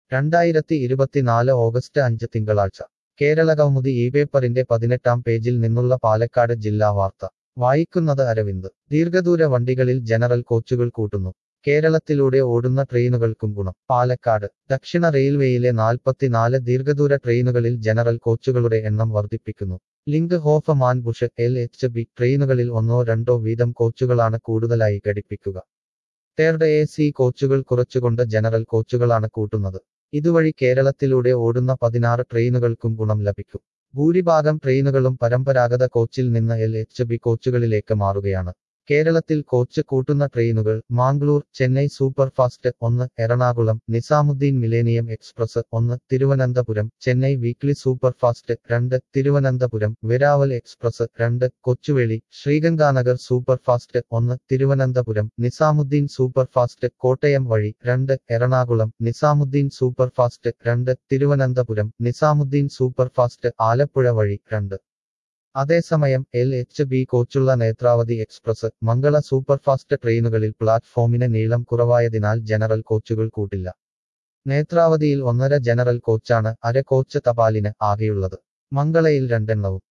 രണ്ടായിരത്തി ഇരുപത്തിനാല് ഓഗസ്റ്റ് അഞ്ച് തിങ്കളാഴ്ച കേരളകൗമുദി ഈ പേപ്പറിന്റെ പതിനെട്ടാം പേജിൽ നിന്നുള്ള പാലക്കാട് ജില്ലാ വാർത്ത വായിക്കുന്നത് അരവിന്ദ് ദീർഘദൂര വണ്ടികളിൽ ജനറൽ കോച്ചുകൾ കൂട്ടുന്നു കേരളത്തിലൂടെ ഓടുന്ന ട്രെയിനുകൾക്കും ഗുണം പാലക്കാട് ദക്ഷിണ റെയിൽവേയിലെ നാൽപ്പത്തിനാല് ദീർഘദൂര ട്രെയിനുകളിൽ ജനറൽ കോച്ചുകളുടെ എണ്ണം വർദ്ധിപ്പിക്കുന്നു Linke Hofmann Busch L H B ട്രെയിനുകളിൽ ഒന്നോ രണ്ടോ വീതം കോച്ചുകളാണ് കൂടുതലായി ഘടിപ്പിക്കുക തേർഡ് എ സി കോച്ചുകൾ കുറച്ചുകൊണ്ട് ജനറൽ കോച്ചുകളാണ് കൂട്ടുന്നത് ഇതുവഴി കേരളത്തിലൂടെ ഓടുന്ന പതിനാറ് ട്രെയിനുകൾക്കും ഗുണം ലഭിക്കും ഭൂരിഭാഗം ട്രെയിനുകളും പരമ്പരാഗത കോച്ചിൽ നിന്ന് എൽ എച്ച് ബി കോച്ചുകളിലേക്ക് മാറുകയാണ് കേരളത്തിൽ കോച്ച് കൂട്ടുന്ന ട്രെയിനുകൾ മാംഗ്ലൂർ ചെന്നൈ സൂപ്പർഫാസ്റ്റ് ഒന്ന് എറണാകുളം നിസാമുദ്ദീൻ മിലേനിയം എക്സ്പ്രസ് ഒന്ന് തിരുവനന്തപുരം ചെന്നൈ വീക്ക്ലി സൂപ്പർഫാസ്റ്റ് രണ്ട് തിരുവനന്തപുരം വെരാവൽ എക്സ്പ്രസ് രണ്ട് കൊച്ചുവേളി ശ്രീഗംഗാനഗർ സൂപ്പർഫാസ്റ്റ് ഒന്ന് തിരുവനന്തപുരം നിസാമുദ്ദീൻ സൂപ്പർഫാസ്റ്റ് കോട്ടയം വഴി രണ്ട് എറണാകുളം നിസാമുദ്ദീൻ സൂപ്പർഫാസ്റ്റ് രണ്ട് തിരുവനന്തപുരം നിസാമുദ്ദീൻ സൂപ്പർഫാസ്റ്റ് ആലപ്പുഴ വഴി രണ്ട് അതേസമയം എൽ എച്ച് ബി കോച്ചുള്ള നേത്രാവതി എക്സ്പ്രസ് മംഗള സൂപ്പർഫാസ്റ്റ് ട്രെയിനുകളിൽ പ്ലാറ്റ്ഫോമിന് നീളം കുറവായതിനാൽ ജനറൽ കോച്ചുകൾ കൂട്ടില്ല നേത്രാവതിയിൽ ഒന്നര ജനറൽ കോച്ചാണ് അര കോച്ച് തപാലിന് ആകെയുള്ളത് മംഗളയിൽ രണ്ടെണ്ണവും